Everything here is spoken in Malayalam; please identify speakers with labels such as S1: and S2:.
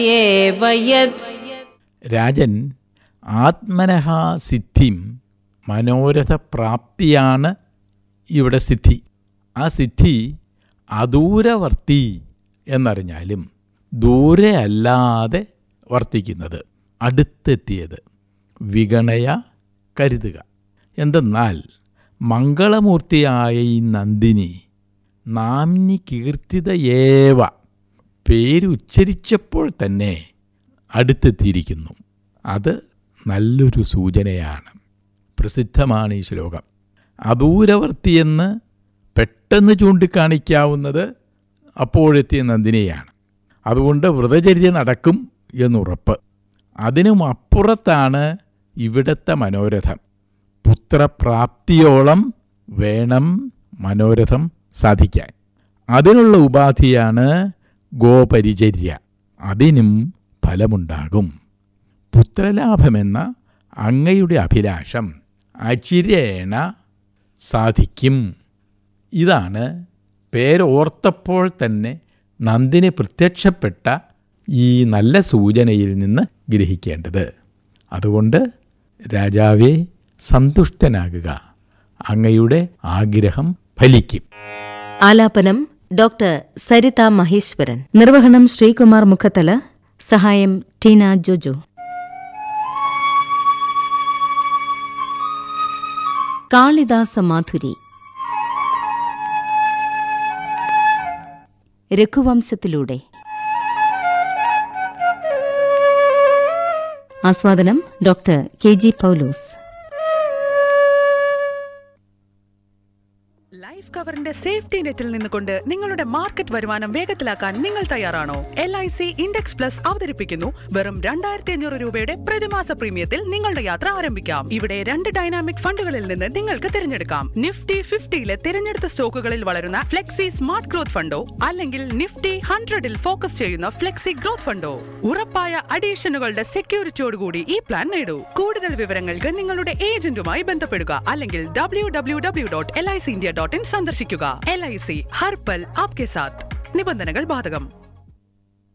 S1: एव यत्
S2: രാജൻ ആത്മനഹ സിദ്ധിം മനോരഥ പ്രാപ്തിയാണ് ഇവിടെ സിദ്ധി ആ സിദ്ധി അദൂരവർത്തി എന്നറിഞ്ഞാലും ദൂരെ അല്ലാതെ വർത്തിക്കുന്നത് അടുത്തെത്തിയത് വിഗണയ കരുതുക എന്തെന്നാൽ മംഗളമൂർത്തിയായ ഈ നന്ദിനി നാംനി കീർത്തിത ഏവ പേരുച്ചരിച്ചപ്പോൾ തന്നെ അടുത്തെത്തിയിരിക്കുന്നു അത് നല്ലൊരു സൂചനയാണ് പ്രസിദ്ധമാണ് ഈ ശ്ലോകം അദൂരവർത്തിയെന്ന് പെട്ടെന്ന് ചൂണ്ടിക്കാണിക്കാവുന്നത് അപ്പോഴെത്തിയ നന്ദിനിയാണ് അതുകൊണ്ട് വ്രതചര്യ നടക്കും എന്നുറപ്പ് അതിനും അപ്പുറത്താണ് ഇവിടത്തെ മനോരഥം പുത്രപ്രാപ്തിയോളം വേണം മനോരഥം സാധിക്കാൻ അതിനുള്ള ഉപാധിയാണ് ഗോപരിചര്യ അതിനും ഫലമുണ്ടാകും പുത്രലാഭമെന്ന അങ്ങയുടെ അഭിലാഷം അചിരേണ സാധിക്കും ഇതാണ് പേരോർത്തപ്പോൾ തന്നെ നന്ദിനി പ്രത്യക്ഷപ്പെട്ട ഈ നല്ല സൂചനയിൽ നിന്ന് ഗ്രഹിക്കേണ്ടത് അതുകൊണ്ട് രാജാവെ സന്തുഷ്ടനാകുക അങ്ങയുടെ ആഗ്രഹം ഫലിക്കും
S3: ആലാപനം ഡോക്ടർ സരിത മഹേശ്വരൻ നിർവഹണം ശ്രീകുമാർ മുഖത്തല സഹായം ടീന ജോജോ കാളിദാസ മാധുരി രഘുവംശത്തിലൂടെ ആസ്വാദനം doctor K G Paulose
S4: life കവറിന്റെ സേഫ്റ്റി നെറ്റിൽ നിന്നുകൊണ്ട് നിങ്ങളുടെ മാർക്കറ്റ് വരുമാനം വേഗത്തിലാക്കാൻ നിങ്ങൾ തയ്യാറാണോ L I C index plus അവതരിപ്പിക്കുന്നു വെറും രണ്ടായിരത്തി അഞ്ഞൂറ് രൂപയുടെ പ്രതിമാസ പ്രീമിയത്തിൽ നിങ്ങളുടെ യാത്ര ആരംഭിക്കാം ഇവിടെ രണ്ട് ഡൈനാമിക് ഫണ്ടുകളിൽ നിന്ന് നിങ്ങൾക്ക് തിരഞ്ഞെടുക്കാം നിഫ്റ്റി ഫിഫ്റ്റിയിലെ തിരഞ്ഞെടുത്ത സ്റ്റോക്കുകളിൽ വളരുന്ന ഫ്ലെക്സി സ്മാർട്ട് ഗ്രോത്ത് ഫണ്ടോ അല്ലെങ്കിൽ നിഫ്റ്റി ഹൺഡ്രഡിൽ ഫോക്കസ് ചെയ്യുന്ന ഫ്ലെക്സി ഗ്രോത്ത് ഫണ്ടോ ഉറപ്പായ അഡീഷനുകളുടെ സെക്യൂരിറ്റിയോടുകൂടി ഈ പ്ലാൻ നേടൂ കൂടുതൽ വിവരങ്ങൾക്ക് നിങ്ങളുടെ ഏജന്റുമായി ബന്ധപ്പെടുക അല്ലെങ്കിൽ W W W dot L I C India dot in സന്ദർശിക്കുക എൽ ഐ സി ഹർപൽ ആപ്കെ സാത്ത് നിബന്ധനകൾ ബാധകം